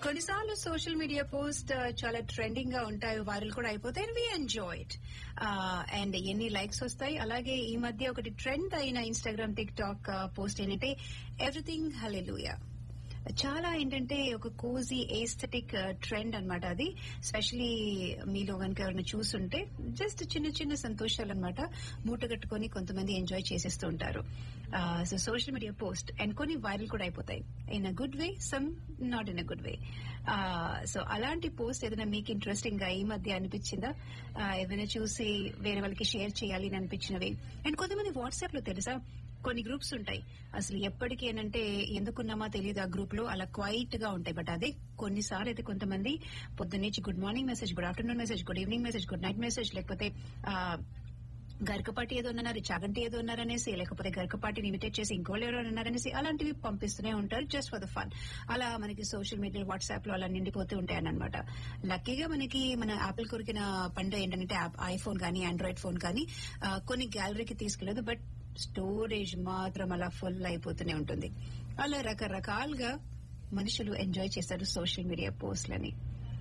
కొన్నిసార్లు social media post చాలా trending గా ఉంటాయి వైరల్ కూడా అయిపోతాయి వి ఎంజాయ్ ఇట్ అండ్ ఎన్ని లైక్స్ వస్తాయి అలాగే ఈ మధ్య ఒకటి ట్రెండ్ అయిన ఇన్స్టాగ్రామ్ టిక్ టాక్ పోస్ట్ ఏంటంటే ఎవ్రీథింగ్ హలెలుయా చాలా ఏంటంటే ఒక కోజీ ఏస్థెటిక్ ట్రెండ్ అన్నమాట అది స్పెషలీ మీలో కనుక ఎవరైనా చూస్తుంటే జస్ట్ చిన్న చిన్న సంతోషాలు అనమాట మూట కట్టుకొని కొంతమంది ఎంజాయ్ చేసేస్తూ ఉంటారు so social media post and కొన్ని వైరల్ కూడా అయిపోతాయి in a good way some not in a good way so అలాంటి పోస్ట్ ఏదైనా మీకు ఇంట్రెస్టింగ్ గా ఈ మధ్య అనిపించిందా ఏదైనా చూసి వేరే వాళ్ళకి షేర్ చేయాలి అని అనిపించినవి అండ్ కొంతమంది వాట్సాప్ లో తెలుసా కొన్ని గ్రూప్స్ ఉంటాయి అసలు ఎప్పటికీ ఏంటంటే ఎందుకున్నామా తెలియదు ఆ గ్రూప్ లో అలా క్వైట్ గా ఉంటాయి బట్ అదే కొన్నిసార్లు అయితే కొంతమంది పొద్దున్నుంచి good morning message good afternoon message good evening message good night message లేకపోతే గరికపాటి ఏదో ఉన్నారు చాగంటి ఏదో ఉన్నారనేసి లేకపోతే గరికపాటిని ఇమిటేట్ చేసి ఇంకోళ్ళు ఎవరో ఉన్నారనేసి అలాంటివి పంపిస్తూనే ఉంటారు జస్ట్ ఫర్ ద ఫన్ అలా మనకి సోషల్ మీడియా వాట్సాప్ లో అలా నిండిపోతూ ఉంటాయని అనమాట లక్కీగా మనకి మన యాపిల్ కొరికిన పండు ఏంటంటే ఐఫోన్ కానీ ఆండ్రాయిడ్ ఫోన్ కానీ కొన్ని గ్యాలరీకి తీసుకెళ్లదు బట్ స్టోరేజ్ మాత్రం అలా ఫుల్ అయిపోతూనే ఉంటుంది అలా రకరకాలుగా మనుషులు ఎంజాయ్ చేస్తారు సోషల్ మీడియా పోస్ట్లని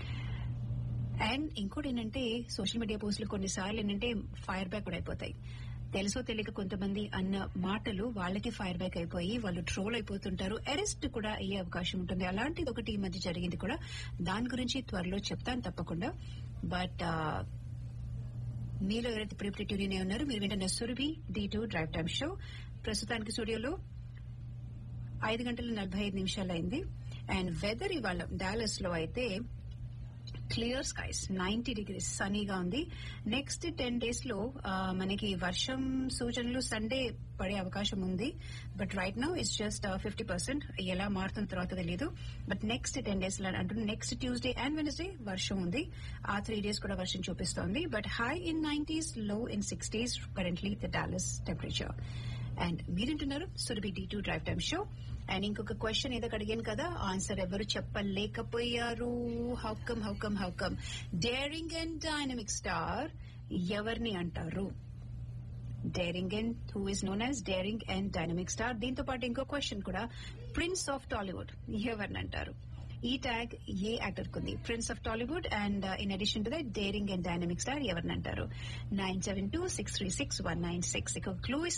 అండ్ ఇంకోటి ఏంటంటే సోషల్ మీడియా పోస్టులు కొన్నిసార్లు ఏంటంటే ఫైర్ బ్యాక్ కూడా అయిపోతాయి తెలుసో తెలియక కొంతమంది అన్న మాటలు వాళ్ళకి ఫైర్ బ్యాక్ అయిపోయి వాళ్ళు ట్రోల్ అయిపోతుంటారు అరెస్ట్ కూడా అయ్యే అవకాశం ఉంటుంది అలాంటిది ఒకటి ఈ మధ్య జరిగింది కూడా దాని గురించి త్వరలో చెప్తాను తప్పకుండా బట్ మీలో ఎవరైతే ఇప్పుడు ట్యూన్ అయి ఉన్నారు మీరు వింటున్న Surabhi D two drive time show ప్రస్తుతానికి స్టూడియోలో ఐదు గంటల నలభై ఐదు నిమిషాలు అయింది అండ్ వెదర్ ఇవాళ డాలస్ లో అయితే క్లియర్ స్కైస్ నైన్టీ డిగ్రీస్ సనీగా ఉంది నెక్స్ట్ టెన్ డేస్ లో మనకి వర్షం సూచనలు సండే పడే అవకాశం ఉంది but right now it's just fifty percent ఎలా మారుతున్న తర్వాత తెలియదు బట్ నెక్స్ట్ టెన్ డేస్ లో అంటున్న నెక్స్ట్ ట్యూస్డే అండ్ వెనస్డే వర్షం ఉంది ఆ త్రీ డేస్ కూడా వర్షం చూపిస్తోంది బట్ హై ఇన్ నైన్టీస్ లో in sixties currently the Dallas temperature and మీరింటున్నారు Surabhi D two drive time show and ఇంకొక క్వశ్చన్ ఏదో అడిగాను కదా ఆన్సర్ ఎవరు చెప్పలేకపోయారు how come how come how come daring and dynamic star ఎవరిని అంటారు daring and who is known as daring and dynamic star దీంతో పాటు ఇంకో క్వశ్చన్ కూడా ప్రిన్స్ ఆఫ్ టాలీవుడ్ ఎవరిని అంటారు ఈ ట్యాగ్ ఏ యాక్టర్ కుంది prince of Tollywood and in addition to that daring and dynamic star ఎవరిని అంటారు nine seven two six three six one nine six ఇక క్లూ ఇస్తాను